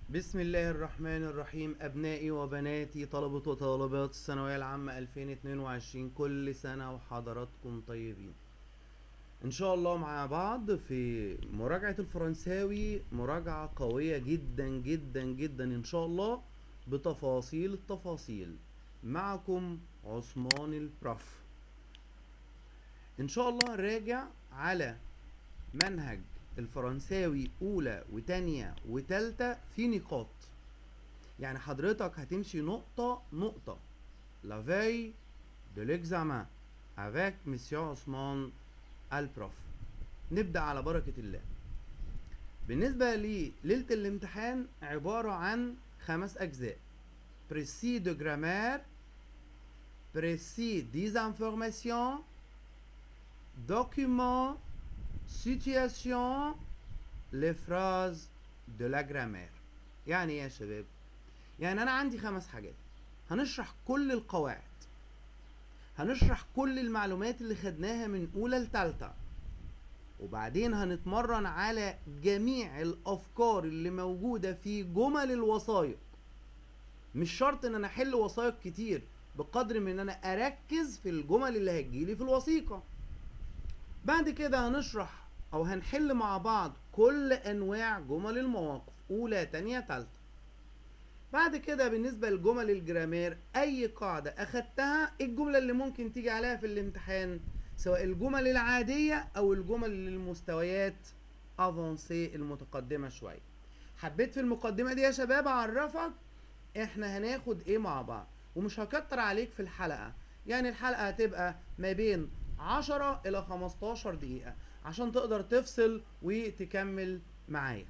بسم الله الرحمن الرحيم أبنائي وبناتي طلبة وطالبات الثانوية العامة 2022 كل سنة وحضراتكم طيبين إن شاء الله مع بعض في مراجعة الفرنساوي مراجعة قوية جدا جدا جدا إن شاء الله بتفاصيل التفاصيل معكم عثمان البروف إن شاء الله نراجع على منهج الفرنساوي أولى وتانية وتالتة في نقاط يعني حضرتك هتمشي نقطة نقطة La veille de l'examen avec Monsieur عثمان البروف نبدأ على بركة الله بالنسبة لليلة الامتحان عبارة عن خمس أجزاء Précis de grammaire Précis des informations Document situation les phrases de la grammaire يعني ايه يا شباب يعني انا عندي خمس حاجات هنشرح كل القواعد هنشرح كل المعلومات اللي خدناها من اولى لتالتة وبعدين هنتمرن على جميع الافكار اللي موجودة في جمل الوثائق مش شرط ان انا احل وثائق كتير بقدر من ان انا اركز في الجمل اللي هتجيلي في الوثيقه بعد كده هنشرح او هنحل مع بعض كل انواع جمل المواقف اولى تانية تالتة بعد كده بالنسبة لجمل الجرامير اي قاعدة اخدتها الجملة اللي ممكن تيجي عليها في الامتحان سواء الجمل العادية او الجمل للمستويات افونسي المتقدمة شوية حبيت في المقدمة دي يا شباب اعرفك احنا هناخد ايه مع بعض ومش هكتر عليك في الحلقة يعني الحلقة هتبقى ما بين 10 الى 15 دقيقة عشان تقدر تفصل وتكمل معايا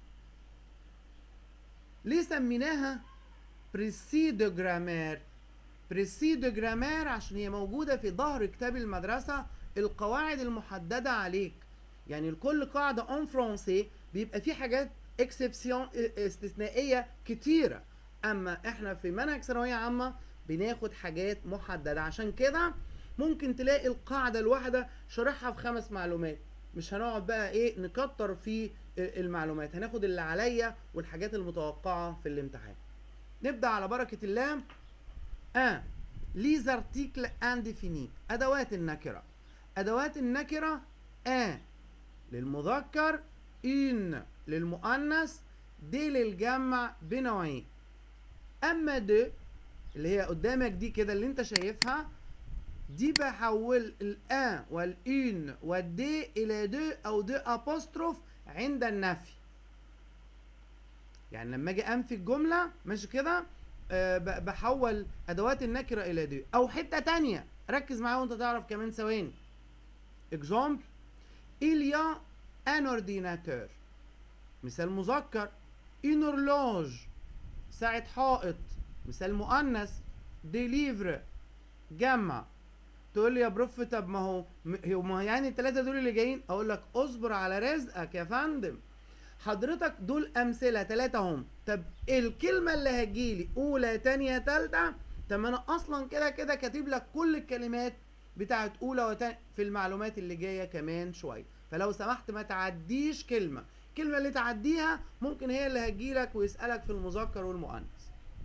ليه سميناها بريسي دو جرامير بريسي دو جرامير عشان هي موجودة في ظهر كتاب المدرسة القواعد المحددة عليك يعني لكل قاعدة اون فرونسي بيبقى في حاجات اكسبسيون استثنائية كتيرة اما احنا في منهج ثانوية عامة بناخد حاجات محددة عشان كده ممكن تلاقي القاعدة الواحدة شارحها في خمس معلومات مش هنقعد بقى ايه نكتر في المعلومات هناخد اللي عليا والحاجات المتوقعة في الامتحان نبدأ على بركة الله اه ليز ارتيكل انديفيني ادوات النكرة ادوات النكرة اه للمذكر ان للمؤنث دي للجمع بنوعين اما دي اللي هي قدامك دي كده اللي انت شايفها دي بحول الان والان والدي الى دو او دو ابوستروف عند النفي يعني لما اجي انفي الجمله ماشي كده أه بحول ادوات النكره الى دو او حته تانية ركز معايا وانت تعرف كمان ثواني اكزامبل il y a un ordinateur مثال مذكر une horloge ساعة حائط مثال مؤنث دي ليفر جمع تقول لي يا بروف طب ما هو ما يعني الثلاثه دول اللي جايين اقول لك اصبر على رزقك يا فندم حضرتك دول امثله ثلاثه هم طب الكلمه اللي هتجيلي اولى تانية تالتة طب ما انا اصلا كده كده كاتب لك كل الكلمات بتاعت اولى وتانية في المعلومات اللي جايه كمان شويه فلو سمحت ما تعديش كلمه الكلمه اللي تعديها ممكن هي اللي هتجيلك ويسالك في المذكر والمؤنث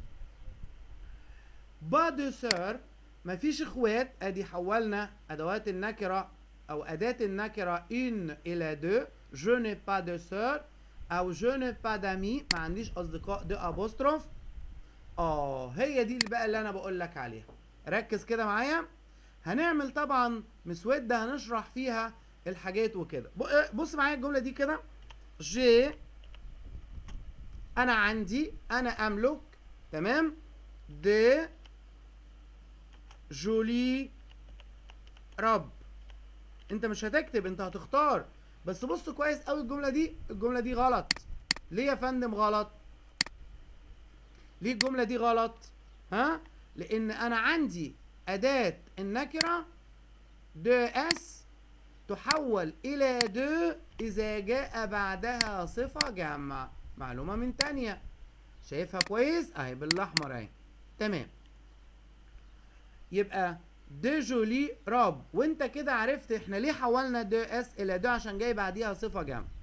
با سير مفيش اخوات ادي حولنا ادوات النكره او اداه النكره ان الى دو جو ني با دو سور او جو ني با دامي ما عنديش اصدقاء دو ابوستروف اه هي دي اللي بقى اللي انا بقول لك عليها ركز كده معايا هنعمل طبعا مسوده هنشرح فيها الحاجات وكده بص معايا الجمله دي كده جي انا عندي انا املك تمام دي جولي رب انت مش هتكتب انت هتختار بس بص كويس قوي الجمله دي الجمله دي غلط ليه يا فندم غلط ليه الجمله دي غلط ها لان انا عندي اداه النكره دو اس تحول الى دو اذا جاء بعدها صفه جمع معلومه من تانية شايفها كويس اهي بالاحمر اهي تمام يبقى دو جولي راب وانت كده عرفت احنا ليه حولنا دو اس الى دو عشان جاي بعديها صفه جمع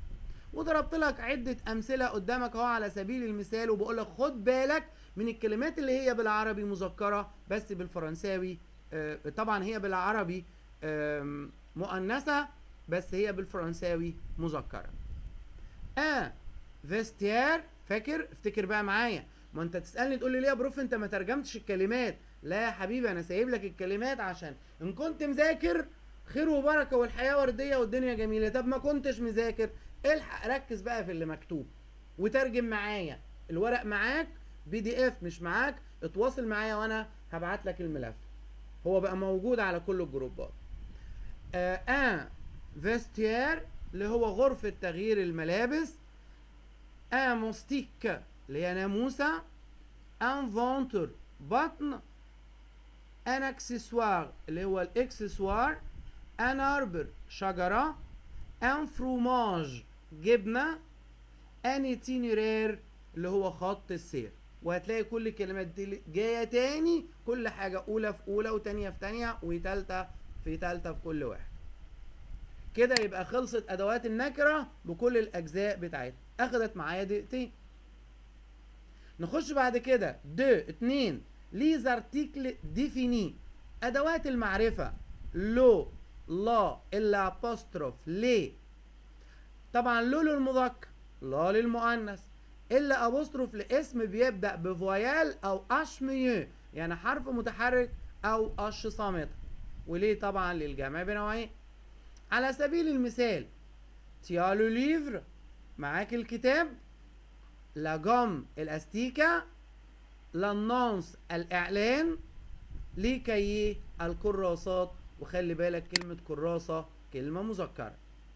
وضربت لك عده امثله قدامك اهو على سبيل المثال وبقول لك خد بالك من الكلمات اللي هي بالعربي مذكره بس بالفرنساوي آه، طبعا هي بالعربي آم، مؤنثه بس هي بالفرنساوي مذكره اه فيستير فاكر افتكر بقى معايا ما انت تسالني تقول لي ليه يا بروف انت ما ترجمتش الكلمات لا يا حبيبي انا سايب لك الكلمات عشان ان كنت مذاكر خير وبركه والحياه ورديه والدنيا جميله طب ما كنتش مذاكر الحق ركز بقى في اللي مكتوب وترجم معايا الورق معاك بي دي اف مش معاك اتواصل معايا وانا هبعت لك الملف هو بقى موجود على كل الجروبات آه ان فيستير اللي هو غرفة تغيير الملابس ان موستيك اللي هي ناموسة ان فونتر بطن ان اكسسوار اللي هو الاكسسوار ان اربر شجرة ان فروماج جبنة ان اتينيرير اللي هو خط السير وهتلاقي كل الكلمات دي جايه تاني كل حاجه اولى في اولى وتانية في تانية وتالتة في تالتة في كل واحد كده يبقى خلصت ادوات النكره بكل الاجزاء بتاعتها اخدت معايا دقيقتين نخش بعد كده د اتنين ليز ارتيكل ديفيني ادوات المعرفه لو لا الا ابوستروف ليه طبعا لو للمذكر لا للمؤنث الا ابوستروف لاسم بيبدا بفويال او اش ميو يعني حرف متحرك او اش صامته وليه طبعا للجمع بنوعين على سبيل المثال تيا لو ليفر معاك الكتاب لا جوم الاستيكه لانونس الاعلان لكي الكراسات وخلي بالك كلمه كراسه كلمه مذكره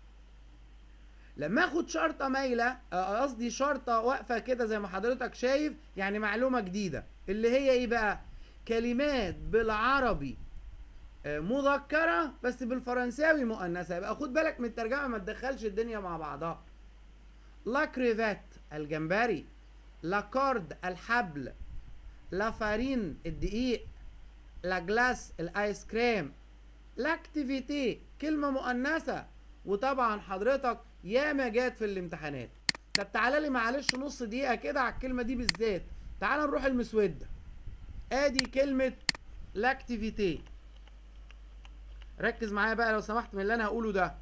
لما اخد شرطه مايله آه، قصدي شرطه واقفه كده زي ما حضرتك شايف يعني معلومه جديده اللي هي ايه بقى كلمات بالعربي آه، مذكره بس بالفرنساوي مؤنثه يبقى خد بالك من الترجمه ما تدخلش الدنيا مع بعضها لا كريفات الجمبري لا كورد الحبل لا فارين الدقيق لا جلاس الايس كريم لاكتيفيتي كلمه مؤنثه وطبعا حضرتك ياما جات في الامتحانات طب تعالى لي معلش نص دقيقه كده على الكلمه دي بالذات تعالى نروح المسوده ادي كلمه لاكتيفيتي ركز معايا بقى لو سمحت من اللي انا هقوله ده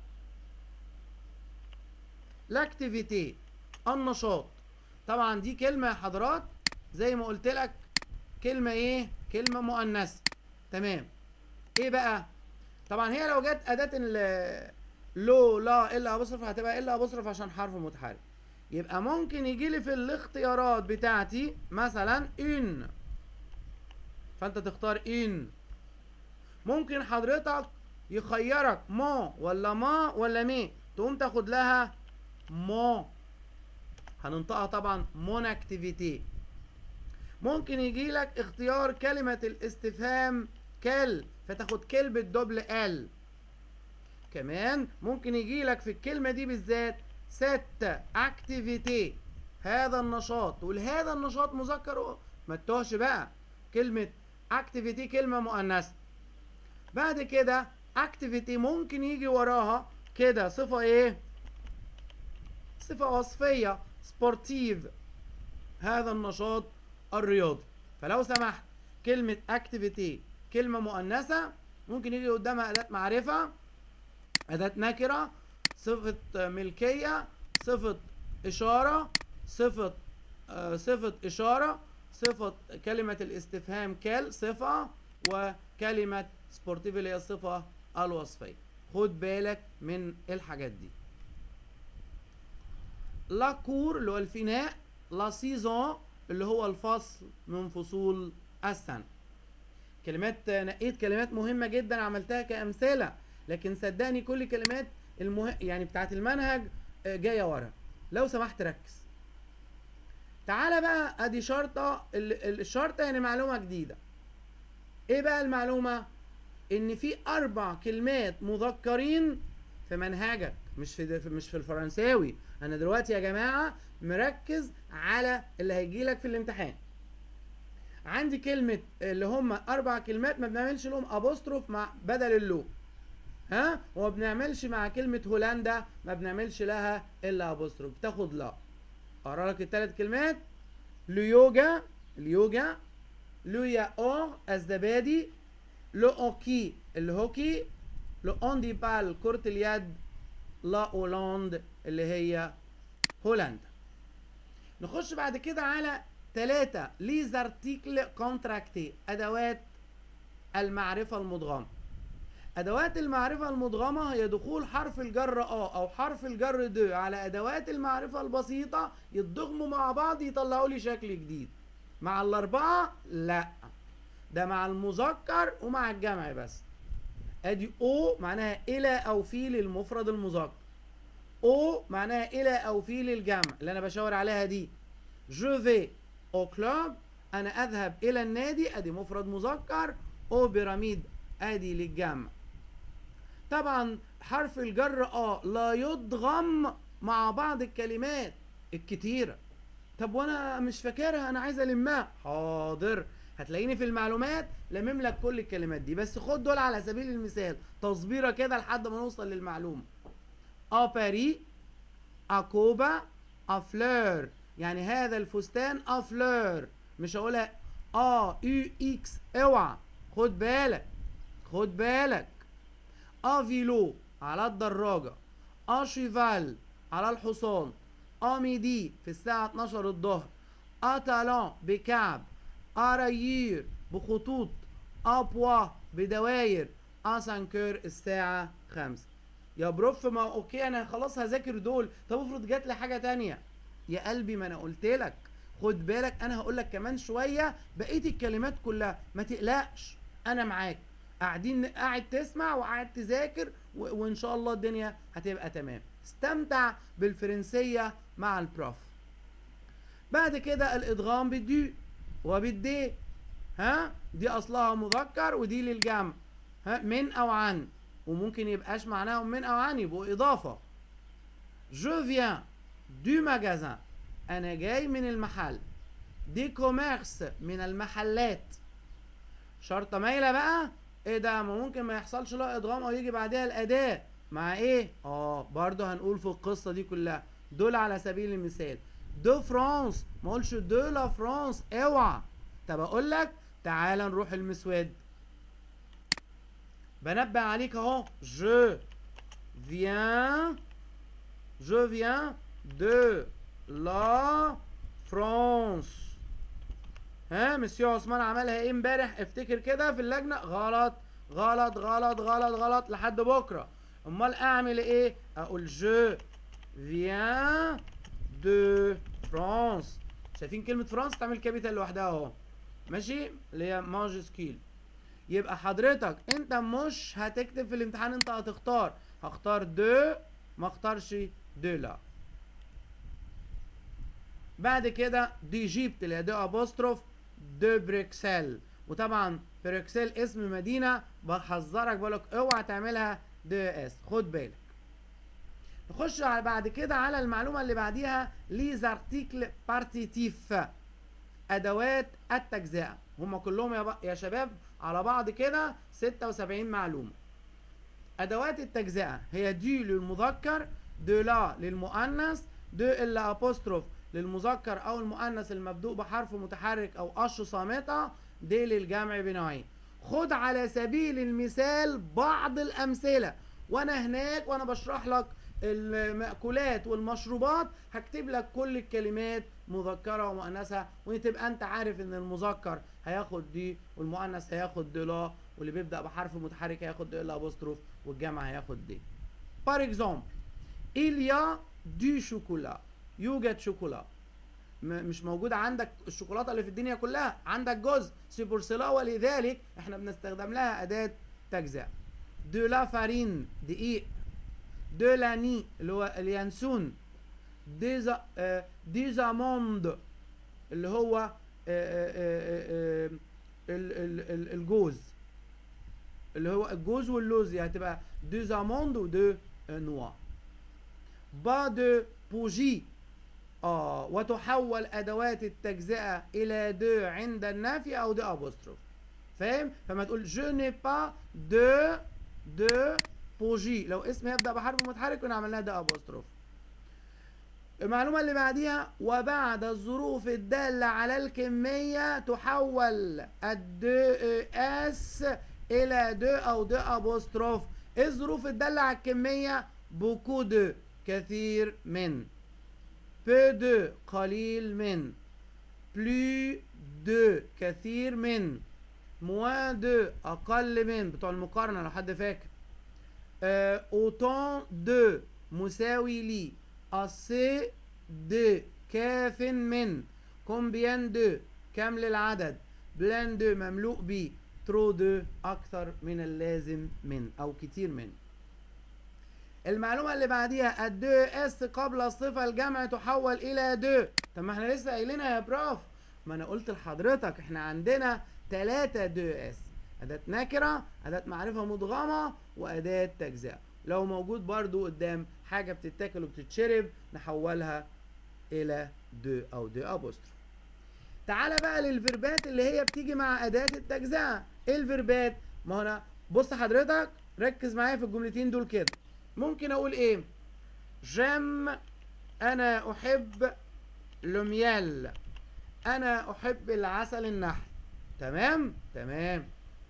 لاكتيفيتي النشاط طبعا دي كلمه يا حضرات زي ما قلت لك كلمه ايه كلمه مؤنثه تمام ايه بقى طبعا هي لو جت اداه ال لو لا الا ابصرف هتبقى الا ابصرف عشان حرف متحرك يبقى ممكن يجي لي في الاختيارات بتاعتي مثلا ان فانت تختار ان ممكن حضرتك يخيرك ما ولا ما ولا مي تقوم تاخد لها ما هننطقها طبعا مون اكتيفيتي ممكن يجي لك اختيار كلمة الاستفهام كل فتاخد كلمة دبل ال كمان ممكن يجي لك في الكلمة دي بالذات ست اكتيفيتي هذا النشاط تقول هذا النشاط مذكر ما تتوهش بقى كلمة اكتيفيتي كلمة مؤنثة بعد كده اكتيفيتي ممكن يجي وراها كده صفة ايه صفة وصفية سبورتيف هذا النشاط الرياضي فلو سمحت كلمة اكتيفيتي كلمة مؤنثة ممكن يجي قدامها أداة معرفة أداة نكرة صفة ملكية صفة إشارة صفة آه، صفة إشارة صفة كلمة الاستفهام كال صفة وكلمة سبورتيف اللي هي الصفة الوصفية خد بالك من الحاجات دي لا كور اللي هو الفناء لا سيزون اللي هو الفصل من فصول السنة كلمات نقيت كلمات مهمة جدا عملتها كأمثلة لكن صدقني كل كلمات المه... يعني بتاعت المنهج آه، جاية ورا لو سمحت ركز تعالى بقى ادي شرطة ال- ال- الشرطة يعني معلومة جديدة ايه بقى المعلومة ان في اربع كلمات مذكرين في منهجك مش في في- مش في الفرنساوي انا دلوقتي يا جماعة مركز على اللي هيجي لك في الامتحان عندي كلمة اللي هم اربع كلمات ما بنعملش لهم ابوستروف مع بدل اللو ها وما بنعملش مع كلمة هولندا ما بنعملش لها الا ابوستروف بتاخد لا اقرا لك الثلاث كلمات اليوجا اليوجا لو يا اور الزبادي لو اوكي الهوكي لو اونديبال كرة اليد لا هولاند اللي هي هولندا نخش بعد كده على ثلاثة ليز ارتيكل كونتراكتي ادوات المعرفة المدغمة ادوات المعرفة المدغمة هي دخول حرف الجر اه او حرف الجر د على ادوات المعرفة البسيطة يتضغموا مع بعض يطلعوا لي شكل جديد مع الاربعة لا ده مع المذكر ومع الجمع بس ادي او معناها الى او في للمفرد المذكر او معناها الى او في للجمع اللي انا بشاور عليها دي جو في او كلوب انا اذهب الى النادي ادي مفرد مذكر او بيراميد ادي للجمع طبعا حرف الجر اه لا يضغم مع بعض الكلمات الكتيره طب وانا مش فاكرها انا عايز المها حاضر هتلاقيني في المعلومات لمم لك كل الكلمات دي بس خد دول على سبيل المثال تصبيره كده لحد ما نوصل للمعلومه ا باري ا كوبا ا فلور يعني هذا الفستان ا فلور مش هقولها ا يو اكس اوعى خد بالك خد بالك ا فيلو على الدراجة ا شيفال على الحصان ا ميدي في الساعة 12 الظهر ا تالون بكعب ا ريير بخطوط ا بوا بدواير ا سانكور الساعة 5 يا بروف ما اوكي انا خلاص هذاكر دول طب افرض جات لي حاجة تانية يا قلبي ما انا قلت لك خد بالك انا هقول لك كمان شوية بقية الكلمات كلها ما تقلقش انا معاك قاعدين قاعد تسمع وقاعد تذاكر و... وان شاء الله الدنيا هتبقى تمام استمتع بالفرنسية مع البروف بعد كده الادغام بالدي وبالدي ها دي اصلها مذكر ودي للجمع ها من او عن وممكن يبقاش معناهم من او عن يبقوا اضافة جو فيان دو ماجازان انا جاي من المحل دي كوميرس من المحلات شرطة مايلة بقى ايه ده ما ممكن ما يحصلش لا ادغام او يجي بعدها الاداة مع ايه اه برضه هنقول في القصة دي كلها دول على سبيل المثال دو فرانس ما اقولش دو لا فرانس اوعى طب اقول لك تعال نروح المسود بنبه عليك اهو جو فيان جو فيان دو لا فرانس ها مسيو عثمان عملها ايه امبارح افتكر كده في اللجنه غلط غلط غلط غلط غلط لحد بكره امال اعمل ايه اقول جو فيان دو فرانس شايفين كلمه فرانس تعمل كابيتال لوحدها اهو ماشي اللي هي ماجسكيل يبقى حضرتك انت مش هتكتب في الامتحان انت هتختار هختار دو ما اختارش دو لا بعد كده دي جيبت اللي هي دو ابوستروف دو بريكسل وطبعا بريكسل اسم مدينه بحذرك بقولك اوعى تعملها دو اس خد بالك نخش على بعد كده على المعلومه اللي بعديها ليز ارتيكل بارتيتيف ادوات التجزئه هم كلهم يا, يا شباب على بعض كده 76 معلومه ادوات التجزئه هي دي للمذكر دو لا للمؤنث دو الا ابوستروف للمذكر او المؤنث المبدوء بحرف متحرك او قش صامته دي للجمع بنوعين خد على سبيل المثال بعض الامثله وانا هناك وانا بشرح لك المأكولات والمشروبات هكتب لك كل الكلمات مذكرة ومؤنثة وتبقى انت عارف ان المذكر هياخد دي والمؤنث هياخد دي لا واللي بيبدأ بحرف متحرك هياخد دي الا ابوستروف والجمع هياخد دي. بار اكزومبل il y a du chocolat يوجد شوكولا مش موجود عندك الشوكولاته اللي في الدنيا كلها عندك جزء سيبورسلا ولذلك احنا بنستخدم لها اداه تجزئه دو لا فارين دقيق دو لاني اللي هو اليانسون ديزا آه ديزاموند اللي هو آه آه آه الجوز اللي هو الجوز واللوز يعني هتبقى ديزاموند ودو نوا با دو بوجي اه وتحول ادوات التجزئه الى دو عند النفي او دو ابوستروف فاهم فما تقول جو ني با دو دو بوجي لو اسم يبدا بحرف متحرك كنا عملناها ده ابوستروف المعلومة اللي بعديها وبعد الظروف الدالة على الكمية تحول الدو اس إلى دو أو دو أبوستروف إيه الظروف الدالة على الكمية بوكو دو كثير من بو دو قليل من بلو دو كثير من موان دو أقل من بتوع المقارنة لو حد فاكر أوتون دو مساوي لي assez de كاف من combien de كم للعدد بلان دو مملوء ب ترو دو أكثر من اللازم من أو كتير من المعلومة اللي بعديها الدو اس قبل الصفة الجمع تحول إلى دو طب ما احنا لسه قايلينها يا براف ما أنا قلت لحضرتك احنا عندنا تلاتة دو اس أداة نكرة أداة معرفة مدغمة وأداة تجزئة لو موجود برضو قدام حاجة بتتاكل وبتتشرب نحولها إلى دو أو دو أبوستروف تعالى بقى للفيربات اللي هي بتيجي مع أداة التجزئة إيه الفيربات؟ ما هنا بص حضرتك ركز معايا في الجملتين دول كده ممكن أقول إيه؟ جم أنا أحب لوميال أنا أحب العسل النحل تمام؟ تمام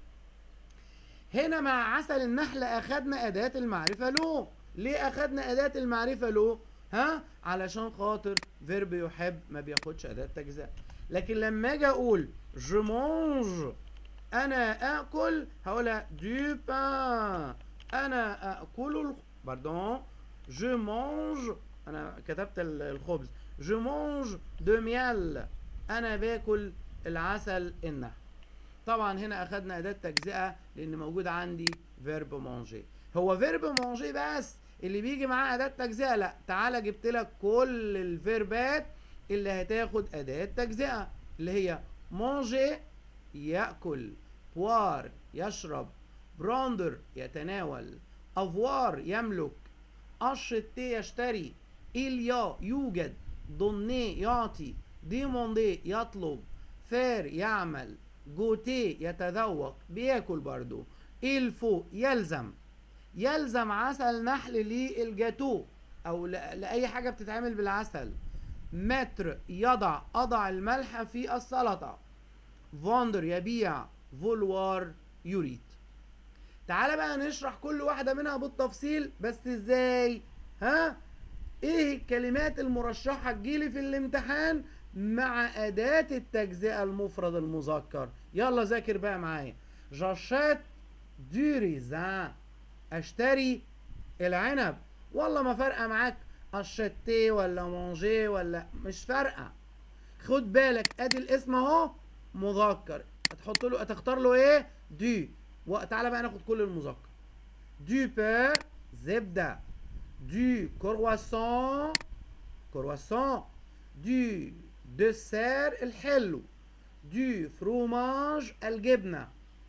هنا مع عسل النحل أخدنا أداة المعرفة له ليه أخدنا أداة المعرفة له؟ ها؟ علشان خاطر فيرب يحب ما بياخدش أداة تجزئة لكن لما أجي أقول جو مونج أنا آكل هقولها دو بان أنا آكل الخ... باردون جو مونج أنا كتبت الخبز جو مونج دو ميال أنا باكل العسل النحل طبعا هنا اخدنا اداه تجزئه لان موجود عندي فيرب مونجي هو فيرب مونجي بس اللي بيجي معاه اداه تجزئه لا تعالى جبت لك كل الفيربات اللي هتاخد اداه تجزئه اللي هي مونجي ياكل بوار يشرب براندر يتناول افوار يملك اشتي يشتري إليا يوجد دوني يعطي ديموندي يطلب فير يعمل جوتي يتذوق بياكل برضو الفو يلزم يلزم عسل نحل للجاتو او لاي حاجه بتتعمل بالعسل متر يضع اضع الملح في السلطه فوندر يبيع فولوار يريد تعالى بقى نشرح كل واحده منها بالتفصيل بس ازاي ها ايه الكلمات المرشحه تجيلي في الامتحان مع أداة التجزئة المفرد المذكر يلا ذاكر بقى معايا جاشات دوريزان اشتري العنب والله ما فارقة معاك اشتي ولا مونجي ولا مش فارقة خد بالك ادي الاسم اهو مذكر هتحط له هتختار له ايه دي وتعالى بقى ناخد كل المذكر دو بير زبدة دو كرواسون كرواسون دو دسير الحلو دو فروماج الجبنة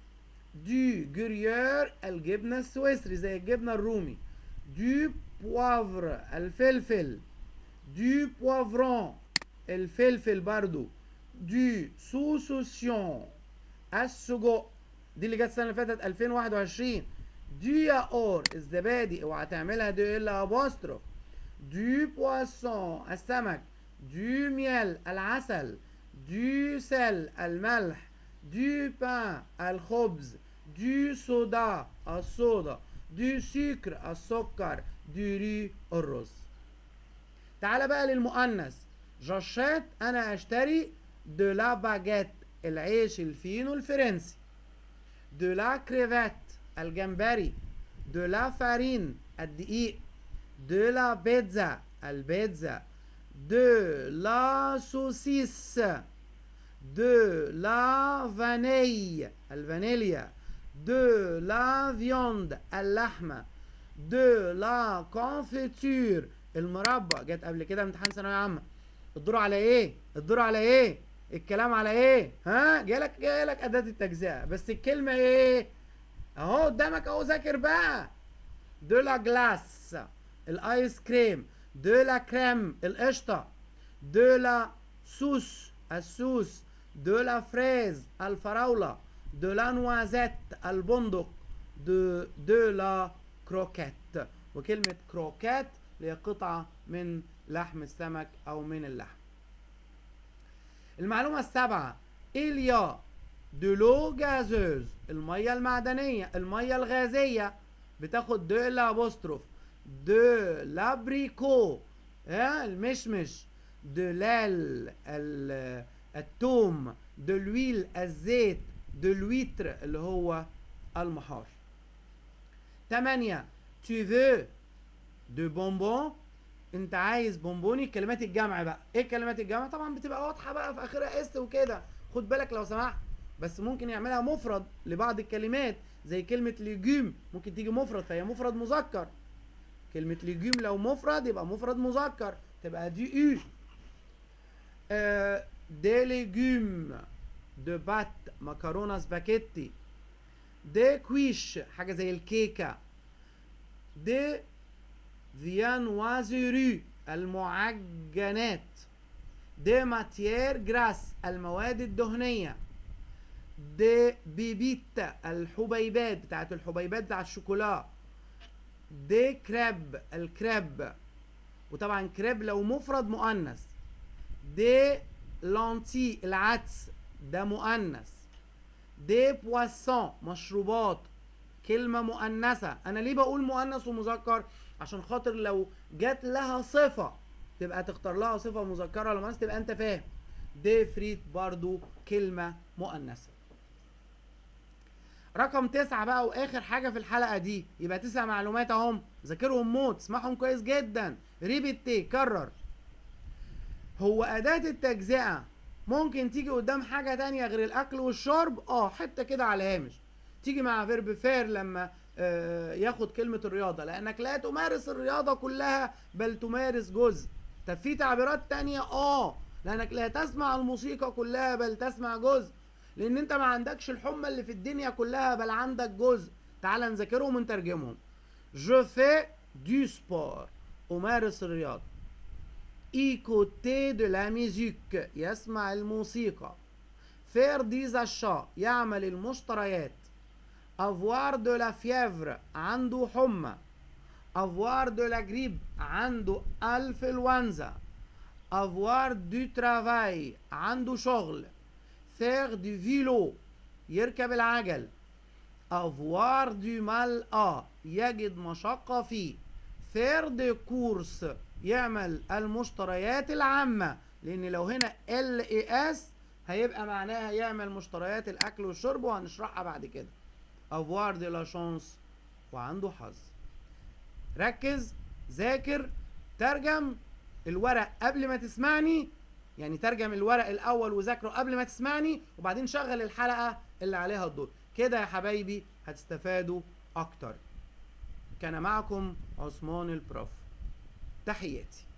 دو جريور الجبنة السويسري زي الجبنة الرومي دو بوافر الفلفل دو بوافرون الفلفل برضو دو سوسوسيون السجق دي اللي جت السنة اللي فاتت 2021 دو ياور الزبادي اوعى تعملها دو الا ابوستروف دو بواسون السمك دو ميل العسل دو سل الملح دو بان الخبز دو صودا الصودا دو سكر السكر دو ري الرز تعال بقى للمؤنث جاشات انا اشتري دو لا باجيت العيش الفينو الفرنسي دو لا كريفات الجمبري دو لا فارين الدقيق دو لا بيتزا البيتزا de la saucisse de la vanille الفانيليا de la viande اللحمة de la confiture المربى جت قبل كده امتحان ثانوية عامة الدور على ايه؟ الدور على ايه؟ الكلام على ايه؟ ها؟ جالك جالك أداة التجزئة بس الكلمة ايه؟ اهو قدامك اهو ذاكر بقى de la glace الايس كريم de la crème القشطة de la sauce السوس de la fraise الفراولة de la noisette البندق de, de la كروكات وكلمة كروكات اللي هي قطعة من لحم السمك أو من اللحم المعلومة السابعة إليا دلو جازوز المية المعدنية المية الغازية بتاخد دو الابوستروف دو لابريكو ها المشمش دو لال ال- التوم دو لويل الزيت دو لويتر اللي هو المحار تمانية tu veux de bonbon انت عايز بونبوني كلمات الجمع بقى ايه كلمات الجمع طبعا بتبقى واضحه بقى في اخرها اس وكده خد بالك لو سمحت بس ممكن يعملها مفرد لبعض الكلمات زي كلمه ليجوم ممكن تيجي مفرد فهي مفرد مذكر كلمه ليجوم لو مفرد يبقى مفرد مذكر تبقى دي او آه دي ليجوم دو بات مكرونه سباكيتي دي كويش حاجه زي الكيكه دي فيانوازيري المعجنات دي ماتيير جراس المواد الدهنية دي بيبيتا الحبيبات بتاعت الحبيبات بتاع الشوكولا دي كريب الكريب وطبعا كريب لو مفرد مؤنث دي لانتي العدس ده مؤنث دي بواسون مشروبات كلمة مؤنثة أنا ليه بقول مؤنث ومذكر عشان خاطر لو جات لها صفة تبقى تختار لها صفة مذكرة ولا مؤنثة تبقى أنت فاهم دي فريت برضو كلمة مؤنثة رقم تسعة بقى وآخر حاجة في الحلقة دي يبقى تسع معلومات أهم ذاكرهم موت اسمعهم كويس جدا ريبيتي كرر هو أداة التجزئة ممكن تيجي قدام حاجة تانية غير الأكل والشرب اه حتة كده على الهامش تيجي مع فيرب فير لما آه، ياخد كلمة الرياضة لأنك لا تمارس الرياضة كلها بل تمارس جزء طب في تعبيرات تانية اه لأنك لا تسمع الموسيقى كلها بل تسمع جزء لأن أنت ما عندكش الحمى اللي في الدنيا كلها بل عندك جزء تعال نذاكرهم ونترجمهم Je fais du sport أمارس الرياضة écouter de la musique يسمع الموسيقى faire des achats يعمل المشتريات avoir de la fièvre عنده حمى avoir de la grippe عنده انفلونزا avoir du travail عنده شغل faire du vélo يركب العجل avoir du mal à يجد مشقة فيه faire des courses يعمل المشتريات العامة لأن لو هنا ال اي اس هيبقى معناها يعمل مشتريات الأكل والشرب وهنشرحها بعد كده avoir de la chance وعنده حظ ركز ذاكر ترجم الورق قبل ما تسمعني يعني ترجم الورق الاول وذاكره قبل ما تسمعني وبعدين شغل الحلقه اللي عليها الدور كده يا حبايبي هتستفادوا اكتر كان معكم عثمان البروف تحياتي